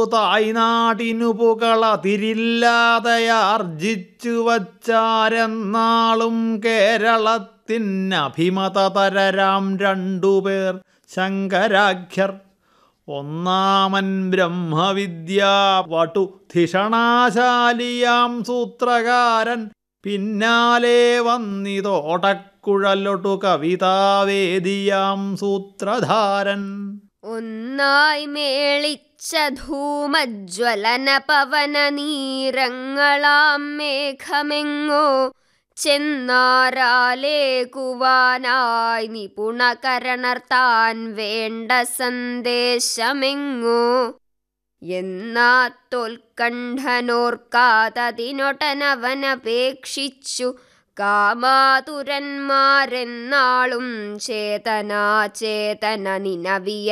തായ്നാടിനു പുകള തിരില്ലാതെയാർജിച്ചു വച്ചാരെന്നാളും കേരളത്തിനഭിമതതരരാം രണ്ടുപേർ ശങ്കരാഖ്യർ ഒന്നാമൻ ബ്രഹ്മവിദ്യാ വടു ധിഷണാശാലിയാം സൂത്രകാരൻ പിന്നാലെ വന്നിതോടക്കുഴലൊട്ടു കവിതാവേദിയാം സൂത്രധാരൻ ഒന്നായി മേളിച്ച ധൂമജ്വലന പവന നീരങ്ങളാം മേഘമെങ്ങോ ചെന്നാരാലേക്കുവാനായി നിപുണകരണർത്താൻ വേണ്ട സന്ദേശമെങ്ങോ എന്നാ തൊൽക്കണ്ഠനോർക്കാതതിനൊട്ടനവനപേക്ഷിച്ചു കാമാതുരന്മാരെന്നാളും ചേതനാ ചേതന നിനവിയ